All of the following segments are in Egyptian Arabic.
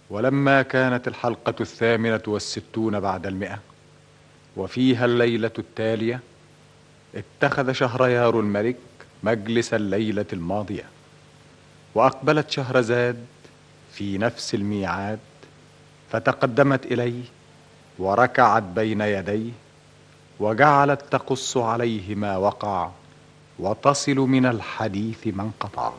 ولما كانت الحلقة الثامنة والستون بعد المئة وفيها الليلة التالية اتخذ شهريار الملك مجلس الليلة الماضية وأقبلت شهرزاد في نفس الميعاد فتقدمت إليه وركعت بين يديه وجعلت تقص عليه ما وقع وتصل من الحديث ما انقطع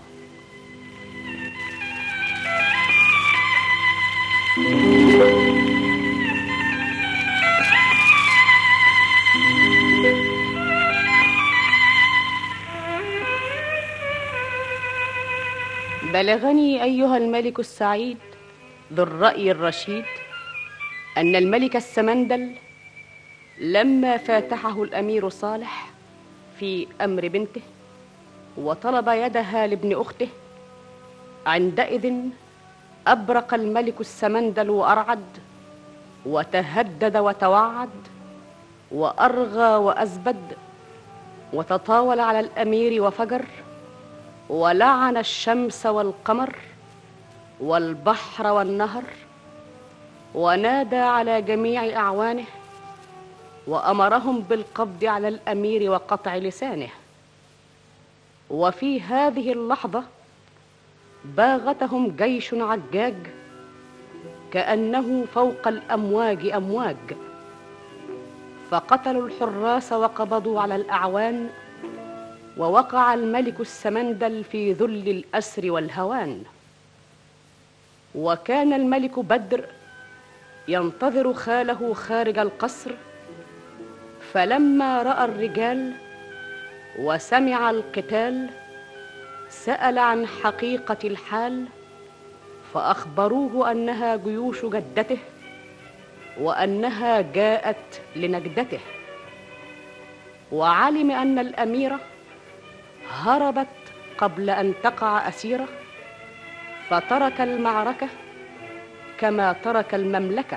بلغني ايها الملك السعيد ذو الراي الرشيد ان الملك السمندل لما فاتحه الامير صالح في امر بنته وطلب يدها لابن اخته عندئذ ابرق الملك السمندل وارعد وتهدد وتوعد وارغى وازبد وتطاول على الامير وفجر ولعن الشمس والقمر والبحر والنهر ونادى على جميع اعوانه وامرهم بالقبض على الامير وقطع لسانه وفي هذه اللحظه باغتهم جيش عجاج كانه فوق الامواج امواج فقتلوا الحراس وقبضوا على الاعوان ووقع الملك السمندل في ذل الاسر والهوان وكان الملك بدر ينتظر خاله خارج القصر فلما راى الرجال وسمع القتال سال عن حقيقه الحال فاخبروه انها جيوش جدته وانها جاءت لنجدته وعلم ان الاميره هربت قبل ان تقع اسيره فترك المعركه كما ترك المملكه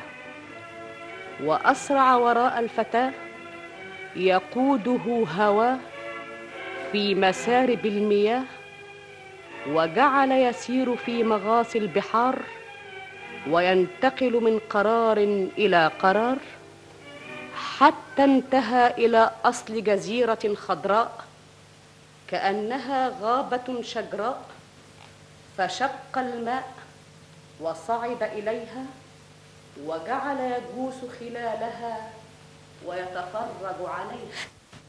واسرع وراء الفتاه يقوده هواه في مسارب المياه وجعل يسير في مغاصي البحار وينتقل من قرار الى قرار حتى انتهى الى اصل جزيره خضراء كانها غابه شجراء فشق الماء وصعد اليها وجعل يجوس خلالها ويتفرج عليها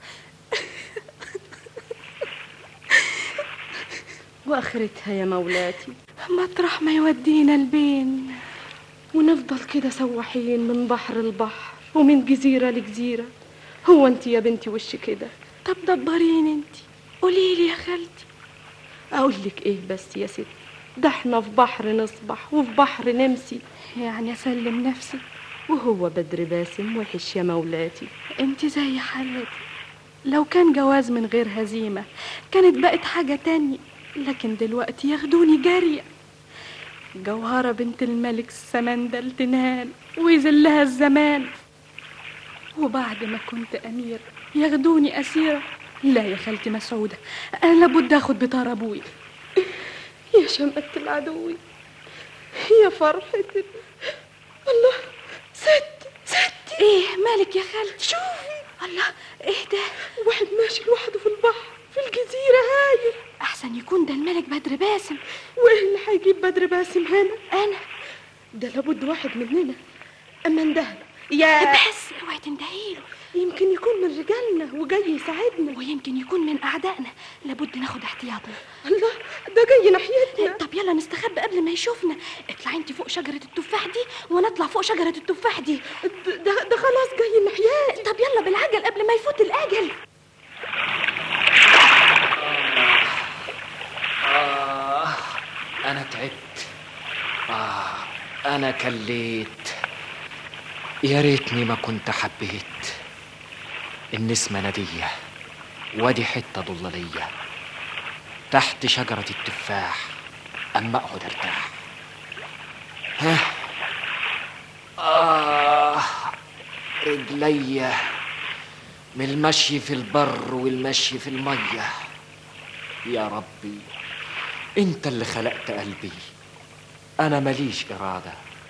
واخرتها يا مولاتي مطرح ما يودينا البين ونفضل كده سواحين من بحر لبحر ومن جزيرة لجزيرة هو انت يا بنتي وش كده طب دبرين انت قوليلي يا خالتي اقول لك ايه بس يا ست ده احنا في بحر نصبح وفي بحر نمسي يعني اسلم نفسي وهو بدر باسم وحش يا مولاتي انت زي حالتي لو كان جواز من غير هزيمة كانت بقت حاجة تانية لكن دلوقتي ياخدوني جارية جوهرة بنت الملك السمندل تنال ويذلها الزمان وبعد ما كنت أمير ياخدوني أسيرة لا يا خالتي مسعودة أنا لابد أخد بطار أبوي يا شمت العدو يا فرحتي الله ست ست ايه مالك يا خالتي شوفي الله ايه ده واحد ماشي لوحده في البحر في الجزيرة هاي أحسن يكون ده الملك بدر باسم وإيه اللي هيجيب بدر باسم هنا؟ أنا ده لابد واحد مننا أما اندهله يا بس اوعي تندهيله يمكن يكون من رجالنا وجاي يساعدنا ويمكن يكون من أعدائنا لابد ناخد احتياطنا الله ده جاي ناحيتنا طب يلا نستخبى قبل ما يشوفنا اطلعي انت فوق شجرة التفاح دي وانا اطلع فوق شجرة التفاح دي ده ده خلاص جاي ناحيتي طب يلا بالعجل قبل ما يفوت الأجل آه أنا تعبت آه أنا كليت يا ريتني ما كنت حبيت النسمة ندية وادي حتة ضلالية تحت شجرة التفاح أما أقعد أرتاح ها آه رجليا من المشي في البر والمشي في المية يا ربي انت اللي خلقت قلبي انا ماليش اراده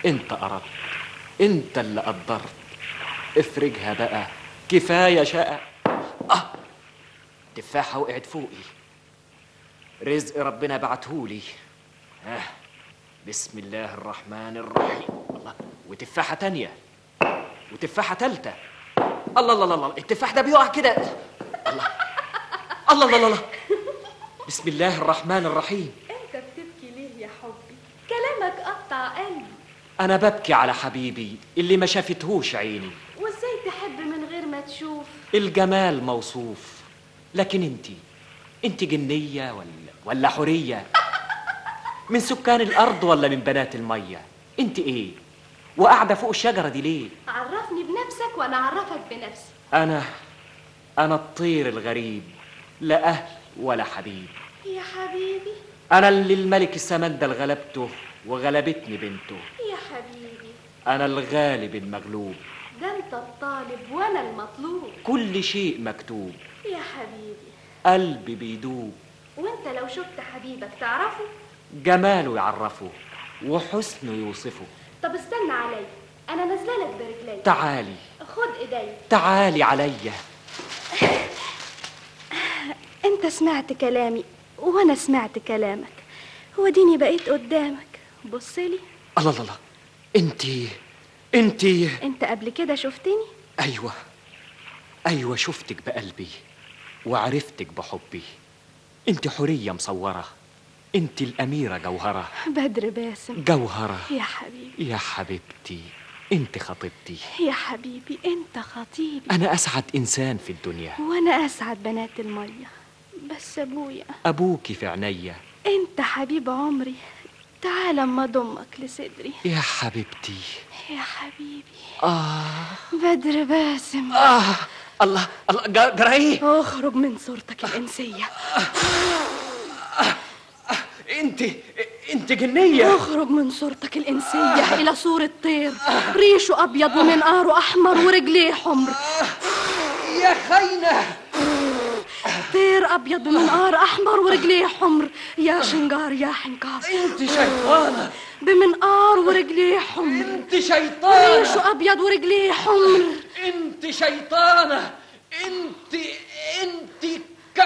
انت اردت انت اللي قدرت افرجها بقى كفايه شقى اه تفاحه وقعت فوقي رزق ربنا بعتهولي آه. بسم الله الرحمن الرحيم الله وتفاحه تانية وتفاحه تالتة الله الله الله الله التفاح ده بيقع كده الله الله الله الله بسم الله الرحمن الرحيم انت بتبكي ليه يا حبي كلامك قطع قلبي انا ببكي على حبيبي اللي ما شافتهوش عيني وازاي تحب من غير ما تشوف الجمال موصوف لكن انت انت جنيه ولا ولا حوريه من سكان الارض ولا من بنات الميه انت ايه وقاعده فوق الشجره دي ليه عرفني بنفسك وانا اعرفك بنفسي انا انا الطير الغريب لا اهل ولا حبيب يا حبيبي انا اللي الملك السمندل غلبته وغلبتني بنته يا حبيبي انا الغالب المغلوب ده انت الطالب وانا المطلوب كل شيء مكتوب يا حبيبي قلبي بيدوب وانت لو شفت حبيبك تعرفه جماله يعرفه وحسنه يوصفه طب استنى عليا انا نازله لك برجلي تعالي خد ايدي تعالي عليا انت سمعت كلامي وانا سمعت كلامك وديني بقيت قدامك بصلي الله الله الله انت انت انت قبل كده شفتني ايوه ايوه شفتك بقلبي وعرفتك بحبي انت حوريه مصوره انت الاميره جوهره بدر باسم جوهره يا حبيبي يا حبيبتي انت خطيبتي يا حبيبي انت خطيبي انا اسعد انسان في الدنيا وانا اسعد بنات الميه بس ابويا ابوكي في عينيا انت حبيب عمري تعال اما اضمك لصدري يا حبيبتي يا حبيبي اه بدر باسم اه الله الله جا- جرى ايه اخرج من صورتك الانسيه انت انت جنيه اخرج من صورتك الانسيه الى صوره طير ريشه ابيض ومنقاره احمر ورجليه حمر يا خاينه طير ابيض ومنقار احمر ورجليه حمر يا شنجار يا حنكار انت شيطانه بمنقار ورجليه حمر انت شيطانه ريشه ابيض ورجليه حمر انت شيطانه انت انت ك...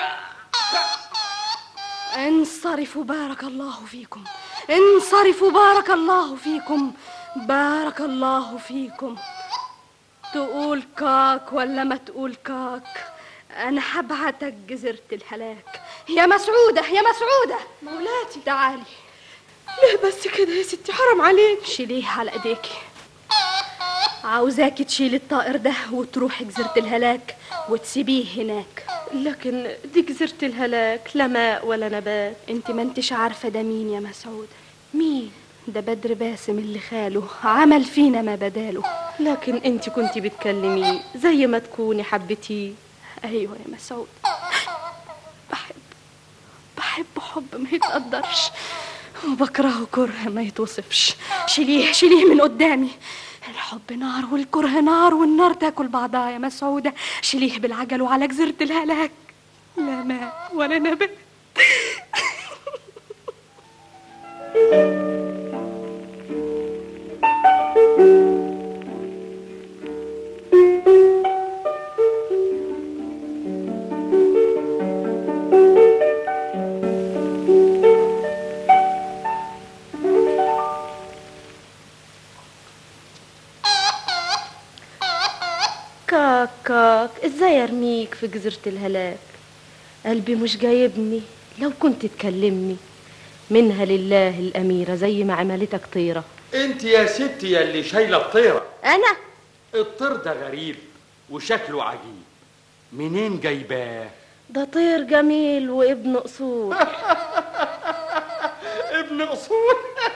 انصرفوا بارك الله فيكم انصرفوا بارك الله فيكم بارك الله فيكم تقول كاك ولا ما تقول كاك انا هبعتك جزيرة الهلاك يا مسعودة يا مسعودة مولاتي تعالي ليه بس كده يا ستي حرام عليك شيليه على ايديكي عاوزاكي تشيلي الطائر ده وتروحي جزيرة الهلاك وتسيبيه هناك لكن دي جزيرة الهلاك لا ماء ولا نبات انت ما انتش عارفة ده مين يا مسعودة مين ده بدر باسم اللي خاله عمل فينا ما بداله لكن انت كنت بتكلميه زي ما تكوني حبتيه ايوه يا مسعود بحب بحب حب ما يتقدرش وبكرهه كره ما يتوصفش شيليه شيليه من قدامي الحب نار والكره نار والنار تاكل بعضها يا مسعودة شيليه بالعجل وعلى جزيرة الهلاك لا ماء ولا نبات كاك كاك ازاي ارميك في جزيرة الهلاك قلبي مش جايبني لو كنت تكلمني منها لله الأميرة زي ما عملتك طيرة انت يا ستي يا اللي شايله الطيره أنا الطير ده غريب وشكله عجيب منين جايباه ده طير جميل وابن أصول ابن اصول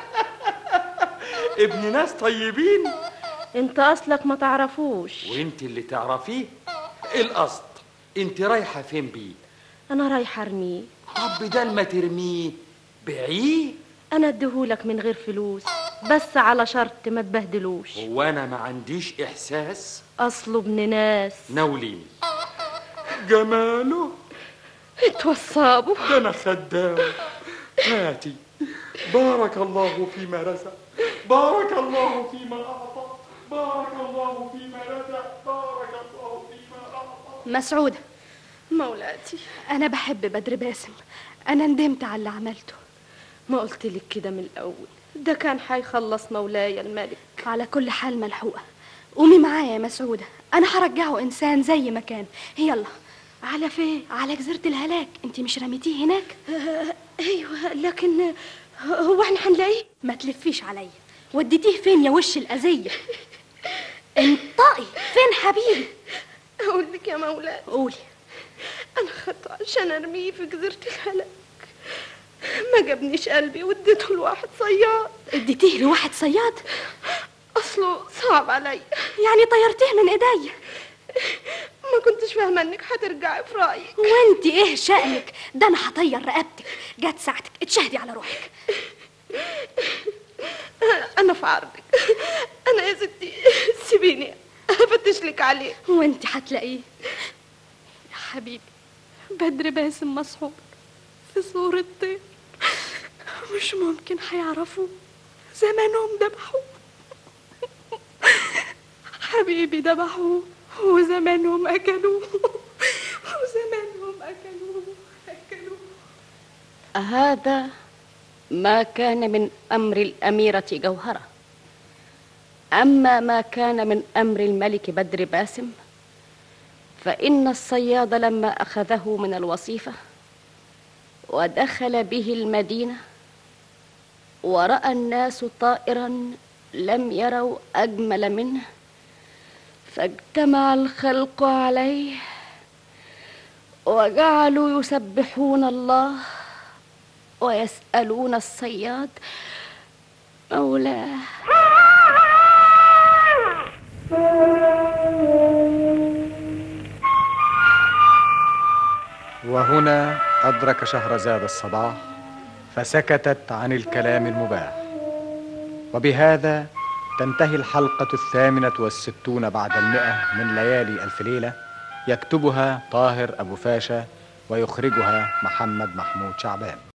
ابن ناس طيبين انت أصلك ما تعرفوش وانت اللي تعرفيه القصد انت رايحه فين بيه أنا رايحة أرميه طب بدل ما ترميه بيعيه أنا أديهولك من غير فلوس بس على شرط ما تبهدلوش هو انا ما عنديش احساس أصله ابن ناس ناوليني جماله اتوصابوا ده انا خدام هاتي بارك الله فيما رزق بارك الله فيما أعطى بارك الله فيما ندى بارك الله فيما أعطى مسعودة مولاتي أنا بحب بدر باسم أنا ندمت على اللي عملته ما قلت لك كده من الأول ده كان حيخلص مولاي الملك على كل حال ملحوقة قومي معايا يا مسعودة أنا هرجعه إنسان زي ما كان يلا على فين على جزيرة الهلاك انت مش رميتيه هناك آه ايوه لكن هو احنا هنلاقيه ما تلفيش عليا وديتيه فين يا وش الأذية انطقي فين حبيبي اقول لك يا مولاي قولي انا خدته عشان ارميه في جزيره الهلاك ما جابنيش قلبي واديته لواحد صياد اديتيه لواحد صياد اصله صعب عليا يعني طيرتيه من ايديا ما كنتش فاهمه انك هترجعي في رايك وانت ايه شأنك ده انا هطير رقبتك جت ساعتك اتشهدي على روحك انا في عرضك انا يا ستي سيبيني افتش لك عليه وانت هتلاقيه يا حبيبي بدر باسم مسحور في صورة طير مش ممكن هيعرفوه زمانهم ذبحوه حبيبي ذبحوه وزمانهم أكلوه وزمانهم أكلوه أكلوه هذا ما كان من امر الاميره جوهره اما ما كان من امر الملك بدر باسم فان الصياد لما اخذه من الوصيفه ودخل به المدينه وراى الناس طائرا لم يروا اجمل منه فاجتمع الخلق عليه وجعلوا يسبحون الله ويسألون الصياد مولاه وهنا أدرك شهرزاد الصباح فسكتت عن الكلام المباح وبهذا تنتهي الحلقة الثامنة والستون بعد المئة من ليالي ألف ليلة يكتبها طاهر أبو فاشا ويخرجها محمد محمود شعبان